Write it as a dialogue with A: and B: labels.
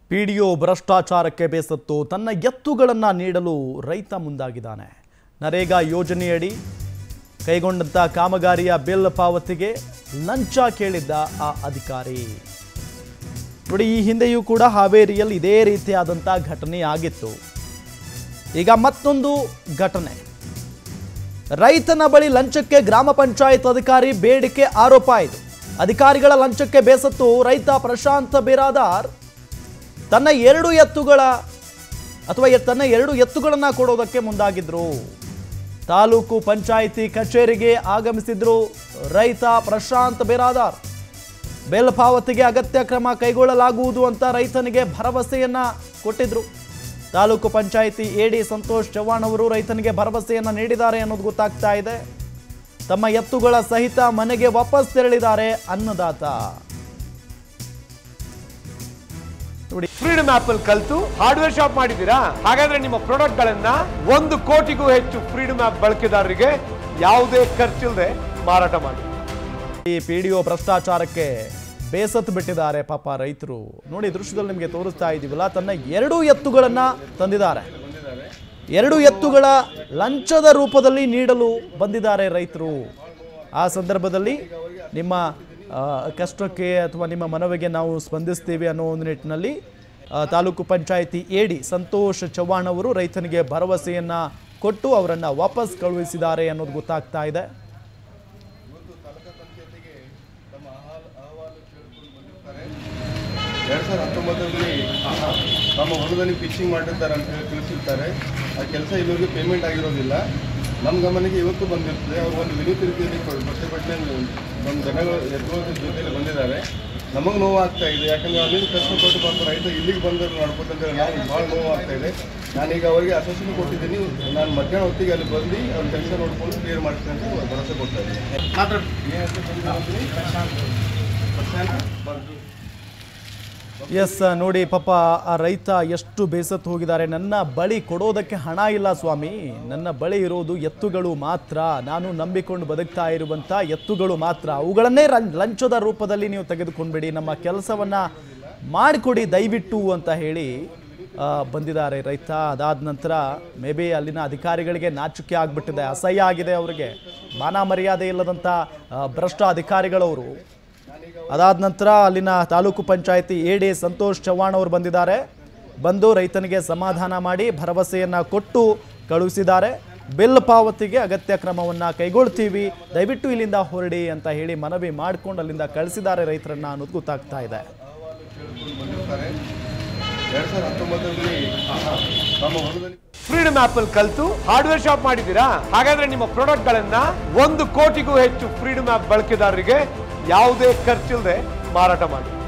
A: PDO ಭ್ರಷ್ಟಾಚಾರಕ್ಕೆ ಬೇಸತ್ತು ತನ್ನ ಎತ್ತುಗಳನ್ನು ನೀಡಲು ರೈತ ಮುಂದಾಗಿದ್ದಾನೆ ನರೇಗಾ ಯೋಜನೆಯಡಿ ಕೈಗೊಂಡಂಥ ಕಾಮಗಾರಿಯ ಬಿಲ್ ಪಾವತಿಗೆ ಲಂಚ ಕೇಳಿದ್ದ ಆ ಅಧಿಕಾರಿ ನೋಡಿ ಈ ಹಿಂದೆಯೂ ಕೂಡ ಹಾವೇರಿಯಲ್ಲಿ ಇದೇ ರೀತಿಯಾದಂಥ ಘಟನೆ ಆಗಿತ್ತು ಈಗ ಮತ್ತೊಂದು ಘಟನೆ ರೈತನ ಬಳಿ ಲಂಚಕ್ಕೆ ಗ್ರಾಮ ಪಂಚಾಯತ್ ಅಧಿಕಾರಿ ಬೇಡಿಕೆ ಆರೋಪ ಇದು ಅಧಿಕಾರಿಗಳ ಲಂಚಕ್ಕೆ ಬೇಸತ್ತು ರೈತ ಪ್ರಶಾಂತ್ ಬಿರಾದಾರ್ ತನ್ನ ಎರಡು ಎತ್ತುಗಳ ಅಥವಾ ಎ- ತನ್ನ ಎರಡು ಎತ್ತುಗಳನ್ನ ಕೊಡೋದಕ್ಕೆ ಮುಂದಾಗಿದ್ರು ತಾಲೂಕು ಪಂಚಾಯಿತಿ ಕಚೇರಿಗೆ ಆಗಮಿಸಿದ್ರು ರೈತ ಪ್ರಶಾಂತ್ ಬಿರಾದಾರ್ ಬೆಲ್ ಪಾವತಿಗೆ ಅಗತ್ಯ ಕ್ರಮ ಕೈಗೊಳ್ಳಲಾಗುವುದು ಅಂತ ರೈತನಿಗೆ ಭರವಸೆಯನ್ನ ಕೊಟ್ಟಿದ್ರು ತಾಲೂಕು ಪಂಚಾಯಿತಿ ಎಡಿ ಸಂತೋಷ್ ಚವ್ಹಾಣ್ ಅವರು ರೈತನಿಗೆ ಭರವಸೆಯನ್ನ ನೀಡಿದ್ದಾರೆ ಅನ್ನೋದು ಗೊತ್ತಾಗ್ತಾ ಇದೆ ತಮ್ಮ ಎತ್ತುಗಳ ಸಹಿತ ಮನೆಗೆ ವಾಪಸ್ ತೆರಳಿದ್ದಾರೆ ಅನ್ನದಾತ ನೋಡಿ
B: ಫ್ರೀಡಮ್ ಆಪ್ ಅಲ್ಲಿ ಕಲ್ತು ಹಾರ್ಡ್ವೇರ್ ಶಾಪ್ ಮಾಡಿದ್ದೀರಾ ಹಾಗಾದ್ರೆ ನಿಮ್ಮ ಪ್ರಾಡಕ್ಟ್ ಗಳನ್ನ ಒಂದು ಕೋಟಿಗೂ ಹೆಚ್ಚು ಫ್ರೀಡಮ್ ಆಪ್ ಬಳಕೆದಾರರಿಗೆ ಯಾವುದೇ ಖರ್ಚಿಲ್ಲದೆ ಮಾರಾಟ ಮಾಡಿ
A: ಈ ಪಿ ಡಿ ಒ ಭ್ರಷ್ಟಾಚಾರಕ್ಕೆ ಬೇಸತ್ತು ಬಿಟ್ಟಿದ್ದಾರೆ ಪಾಪ ರೈತರು ನೋಡಿ ದೃಶ್ಯದಲ್ಲಿ ನಿಮಗೆ ತೋರಿಸ್ತಾ ಇದ್ದೀವಲ್ಲ ತನ್ನ ಎರಡೂ ಎತ್ತುಗಳನ್ನ ತಂದಿದ್ದಾರೆ ಎರಡು ಎತ್ತುಗಳ ಲಂಚದ ರೂಪದಲ್ಲಿ ನೀಡಲು ಬಂದಿದ್ದಾರೆ ರೈತರು ಆ ಸಂದರ್ಭದಲ್ಲಿ ನಿಮ್ಮ ಆ, ಕಷ್ಟಕ್ಕೆ ಅಥವಾ ನಿಮ್ಮ ಮನವಿಗೆ ನಾವು ಸ್ಪಂದಿಸ್ತೀವಿ ಅನ್ನೋ ಒಂದು ನಿಟ್ಟಿನಲ್ಲಿ ಆ, ತಾಲೂಕು ಪಂಚಾಯಿತಿ ಎಡಿ ಸಂತೋಷ್ ಚವ್ಹಾಣ್ ಅವರು ರೈತನಿಗೆ ಭರವಸೆಯನ್ನ ಕೊಟ್ಟು ಅವರನ್ನ ವಾಪಸ್ ಕಳುಹಿಸಿದ್ದಾರೆ ಅನ್ನೋದು ಗೊತ್ತಾಗ್ತಾ ಇದೆ
C: ಎರಡ್ ಸಾವಿರದ ಹತ್ತೊಂಬತ್ತರಲ್ಲಿ ತಮ್ಮ ಹೊಲದಲ್ಲಿ ಫಿಶಿಂಗ್ ಮಾಡಿರ್ತಾರೆ ಅಂತ ಹೇಳಿ ತಿಳಿಸಿರ್ತಾರೆ ಆ ಕೆಲಸ ಇಲ್ಲಿವರೆಗೂ ಪೇಮೆಂಟ್ ಆಗಿರೋದಿಲ್ಲ ನಮ್ಮ ಗಮನಕ್ಕೆ ಇವತ್ತು ಬಂದಿರ್ತದೆ ಅವರು ಒಂದು ವಿನೂತ ರೀತಿಯಲ್ಲಿ ಕೊಡ್- ಪ್ರತಿಭಟನೆ ನಮ್ಮ ಜನಗಳು ಎತ್ತುಗಳ ಜೊತೆಯಲ್ಲಿ ಬಂದಿದ್ದಾರೆ ನಮಗೆ ನೋವು ಆಗ್ತಾ ಇದೆ ಯಾಕಂದ್ರೆ ಅಲ್ಲಿಂದ ಕಷ್ಟ ಕೊಟ್ಟು ಪಾಪ ರೈತ ಇಲ್ಲಿಗೆ ಬಂದರು ನಡ್ಕೊತಂದ್ರೆ ನಾವು ಭಾಳ ನೋವು ಆಗ್ತಾ ಇದೆ ನಾನೀಗ ಅವರಿಗೆ ಆಶ್ವಾಸನೆ ಕೊಟ್ಟಿದ್ದೀನಿ ನಾನು ಮಧ್ಯಾಹ್ನ ಹೊತ್ತಿಗೆ ಅಲ್ಲಿ ಬಂದು ಅವ್ರ ಕೆಲಸ ನೋಡ್ಕೊಂಡು ಕ್ಲಿಯರ್ ಮಾಡ್ತೀನಿ ಅಂತ ಭರವಸೆ ಕೊಡ್ತಾ ಇದ್ದೀನಿ
A: ಎಸ್ ನೋಡಿ ಪಾಪ ಆ ರೈತ ಎಷ್ಟು ಬೇಸತ್ತು ಹೋಗಿದ್ದಾರೆ ನನ್ನ ಬಳಿ ಕೊಡೋದಕ್ಕೆ ಹಣ ಇಲ್ಲ ಸ್ವಾಮಿ ನನ್ನ ಬಳಿ ಇರೋದು ಎತ್ತುಗಳು ಮಾತ್ರ ನಾನು ನಂಬಿಕೊಂಡು ಬದುಕ್ತಾ ಇರುವಂಥ ಎತ್ತುಗಳು ಮಾತ್ರ ಅವುಗಳನ್ನೇ ರಂ- ಲಂಚದ ರೂಪದಲ್ಲಿ ನೀವು ತೆಗೆದುಕೊಂಡ್ಬಿಡಿ ನಮ್ಮ ಕೆಲಸವನ್ನ ಮಾಡಿಕೊಡಿ ದಯವಿಟ್ಟು ಅಂತ ಹೇಳಿ ಆ, ಬಂದಿದ್ದಾರೆ ರೈತ ಅದಾದ ನಂತರ ಮೇ ಬಿ ಅಲ್ಲಿನ ಅಧಿಕಾರಿಗಳಿಗೆ ನಾಚಿಕೆ ಆಗ್ಬಿಟ್ಟಿದೆ ಅಸಹ್ಯ ಆಗಿದೆ ಅವರಿಗೆ ಮಾನ ಮರ್ಯಾದೆ ಇಲ್ಲದಂಥ ಆ, ಭ್ರಷ್ಟ ಅಧಿಕಾರಿಗಳವರು ಅದಾದ ನಂತರ ಅಲ್ಲಿನ ತಾಲೂಕು ಪಂಚಾಯತಿ ಎ ಡಿ ಸಂತೋಷ್ ಚವ್ಹಾಣ್ ಅವರು ಬಂದಿದ್ದಾರೆ ಬಂದು ರೈತನಿಗೆ ಸಮಾಧಾನ ಮಾಡಿ ಭರವಸೆಯನ್ನ ಕೊಟ್ಟು ಕಳುಹಿಸಿದ್ದಾರೆ ಬಿಲ್ ಪಾವತಿಗೆ ಅಗತ್ಯ ಕ್ರಮವನ್ನ ಕೈಗೊಳ್ತೀವಿ ದಯವಿಟ್ಟು ಇಲ್ಲಿಂದ ಹೊರಡಿ ಅಂತ ಹೇಳಿ ಮನವಿ ಮಾಡ್ಕೊಂಡು ಅಲ್ಲಿಂದ ಕಳಿಸಿದ್ದಾರೆ ರೈತರನ್ನ ಅನ್ನೋದು ಗೊತ್ತಾಗ್ತಾ ಇದೆ
C: ಬಂದಿರ್ತಾರೆ ಎರಡ್ ಸಾವಿರದ ಹತ್ತೊಂಬತ್ತರಲ್ಲಿ ತಮ್ಮ ಹೊಲದಲ್ಲಿ
B: ಫ್ರೀಡಮ್ ಆಪ್ ಅಲ್ಲಿ ಕಲ್ತು ಹಾರ್ಡ್ವೇರ್ ಶಾಪ್ ಮಾಡಿದ್ದೀರಾ ಹಾಗಾದ್ರೆ ನಿಮ್ಮ ಪ್ರಾಡಕ್ಟ್ ಗಳನ್ನ ಒಂದು ಕೋಟಿಗೂ ಹೆಚ್ಚು ಫ್ರೀಡಮ್ ಆಪ್ ಬಳಕೆದಾರರಿಗೆ ಯಾವುದೇ ಖರ್ಚಿಲ್ಲದೆ ಮಾರಾಟ ಮಾಡಿ